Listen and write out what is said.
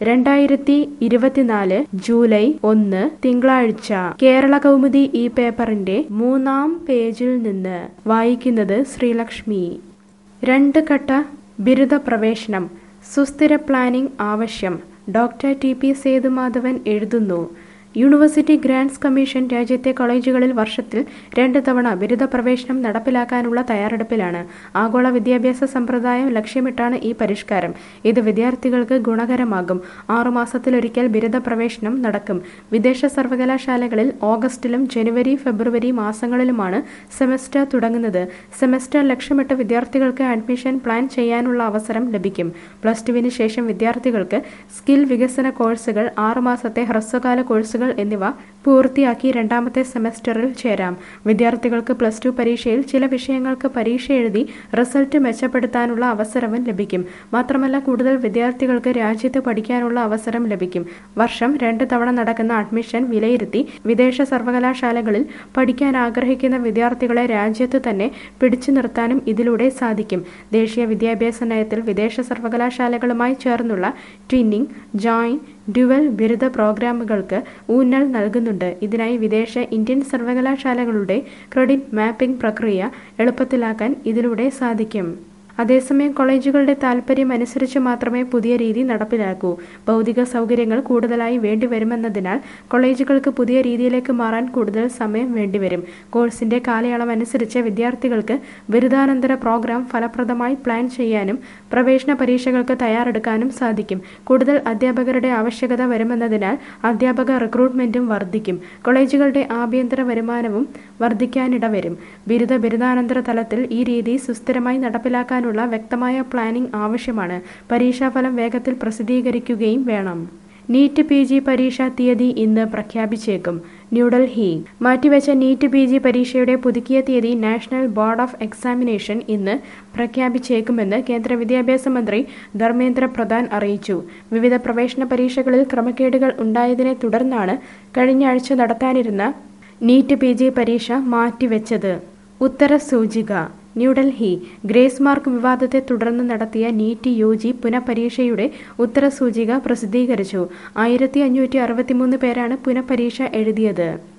രണ്ടായിരത്തി ഇരുപത്തിനാല് ജൂലൈ ഒന്ന് തിങ്കളാഴ്ച കേരള കൗമുദി ഈ പേപ്പറിന്റെ മൂന്നാം പേജിൽ നിന്ന് വായിക്കുന്നത് ശ്രീലക്ഷ്മി രണ്ട് ഘട്ട ബിരുദ പ്രവേശനം സുസ്ഥിര പ്ലാനിംഗ് ആവശ്യം ഡോക്ടർ ടി പി സേതുമാധവൻ എഴുതുന്നു യൂണിവേഴ്സിറ്റി ഗ്രാന്റ്സ് കമ്മീഷൻ രാജ്യത്തെ കോളേജുകളിൽ വർഷത്തിൽ രണ്ട് തവണ ബിരുദ പ്രവേശനം നടപ്പിലാക്കാനുള്ള തയ്യാറെടുപ്പിലാണ് ആഗോള വിദ്യാഭ്യാസ സമ്പ്രദായം ലക്ഷ്യമിട്ടാണ് ഈ പരിഷ്കാരം ഇത് വിദ്യാർത്ഥികൾക്ക് ഗുണകരമാകും ആറുമാസത്തിലൊരിക്കൽ ബിരുദ പ്രവേശനം നടക്കും വിദേശ സർവകലാശാലകളിൽ ഓഗസ്റ്റിലും ജനുവരി ഫെബ്രുവരി മാസങ്ങളിലുമാണ് സെമസ്റ്റർ തുടങ്ങുന്നത് സെമസ്റ്റർ ലക്ഷ്യമിട്ട് വിദ്യാർത്ഥികൾക്ക് അഡ്മിഷൻ പ്ലാൻ ചെയ്യാനുള്ള അവസരം ലഭിക്കും പ്ലസ് ടുവിന് ശേഷം വിദ്യാർത്ഥികൾക്ക് സ്കിൽ വികസന കോഴ്സുകൾ ആറുമാസത്തെ ഹ്രസ്വകാല കോഴ്സുകൾ എന്നിവ പൂർത്തിയാക്കി രണ്ടാമത്തെ സെമസ്റ്ററിൽ ചേരാം വിദ്യാർത്ഥികൾക്ക് പ്ലസ് ടു പരീക്ഷയിൽ ചില വിഷയങ്ങൾക്ക് പരീക്ഷ എഴുതി റിസൾട്ട് മെച്ചപ്പെടുത്താനുള്ള അവസരവും ലഭിക്കും മാത്രമല്ല കൂടുതൽ വിദ്യാർത്ഥികൾക്ക് രാജ്യത്ത് പഠിക്കാനുള്ള അവസരം ലഭിക്കും വർഷം രണ്ട് തവണ നടക്കുന്ന അഡ്മിഷൻ വിലയിരുത്തി വിദേശ സർവകലാശാലകളിൽ പഠിക്കാൻ ആഗ്രഹിക്കുന്ന വിദ്യാർത്ഥികളെ രാജ്യത്ത് തന്നെ പിടിച്ചു നിർത്താനും ഇതിലൂടെ സാധിക്കും ദേശീയ വിദ്യാഭ്യാസ നയത്തിൽ വിദേശ സർവകലാശാലകളുമായി ചേർന്നുള്ള ട്വിന്നിംഗ് ജോയിൻ ഡ്യുവൽ ബിരുദ പ്രോഗ്രാമുകൾക്ക് ഊന്നൽ നൽകുന്നുണ്ട് ഇതിനായി വിദേശ ഇന്ത്യൻ സർവകലാശാലകളുടെ ക്രെഡിറ്റ് മാപ്പിംഗ് പ്രക്രിയ എളുപ്പത്തിലാക്കാൻ ഇതിലൂടെ സാധിക്കും അതേസമയം കോളേജുകളുടെ താൽപ്പര്യം അനുസരിച്ച് മാത്രമേ പുതിയ രീതി നടപ്പിലാക്കൂ ഭൗതിക സൗകര്യങ്ങൾ കൂടുതലായി വേണ്ടിവരുമെന്നതിനാൽ കോളേജുകൾക്ക് പുതിയ രീതിയിലേക്ക് മാറാൻ കൂടുതൽ സമയം വേണ്ടിവരും കോഴ്സിന്റെ കാലയളവ് അനുസരിച്ച് വിദ്യാർത്ഥികൾക്ക് ബിരുദാനന്തര പ്രോഗ്രാം ഫലപ്രദമായി പ്ലാൻ ചെയ്യാനും പ്രവേശന പരീക്ഷകൾക്ക് തയ്യാറെടുക്കാനും സാധിക്കും കൂടുതൽ അധ്യാപകരുടെ ആവശ്യകത വരുമെന്നതിനാൽ അധ്യാപക റിക്രൂട്ട്മെന്റും വർദ്ധിക്കും കോളേജുകളുടെ ആഭ്യന്തര വരുമാനവും വർദ്ധിക്കാനിടവരും ബിരുദ ബിരുദാനന്തര തലത്തിൽ ഈ രീതി സുസ്ഥിരമായി നടപ്പിലാക്കാനുള്ള വ്യക്തമായ പ്ലാനിംഗ് ആവശ്യമാണ് പരീക്ഷാഫലം വേഗത്തിൽ പ്രസിദ്ധീകരിക്കുകയും വേണം നീറ്റ് പി ജി പരീക്ഷാ തീയതി ഇന്ന് പ്രഖ്യാപിച്ചേക്കും ന്യൂഡൽഹി മാറ്റിവെച്ച നീറ്റ് പി ജി പരീക്ഷയുടെ പുതുക്കിയ തീയതി നാഷണൽ ബോർഡ് ഓഫ് എക്സാമിനേഷൻ ഇന്ന് പ്രഖ്യാപിച്ചേക്കുമെന്ന് കേന്ദ്ര വിദ്യാഭ്യാസ മന്ത്രി ധർമ്മേന്ദ്ര പ്രധാൻ അറിയിച്ചു വിവിധ പ്രവേശന പരീക്ഷകളിൽ ക്രമക്കേടുകൾ ഉണ്ടായതിനെ തുടർന്നാണ് കഴിഞ്ഞ ആഴ്ച നടത്താനിരുന്ന നീറ്റ് പി ജി പരീക്ഷ മാറ്റിവെച്ചത് ഉത്തരസൂചിക ന്യൂഡൽഹി ഗ്രേസ് മാർക്ക് വിവാദത്തെ തുടർന്ന് നടത്തിയ നീറ്റ് യു ജി പുനഃപരീക്ഷയുടെ ഉത്തരസൂചിക പ്രസിദ്ധീകരിച്ചു ആയിരത്തി അഞ്ഞൂറ്റി അറുപത്തിമൂന്ന് പേരാണ് പുനഃപരീക്ഷ എഴുതിയത്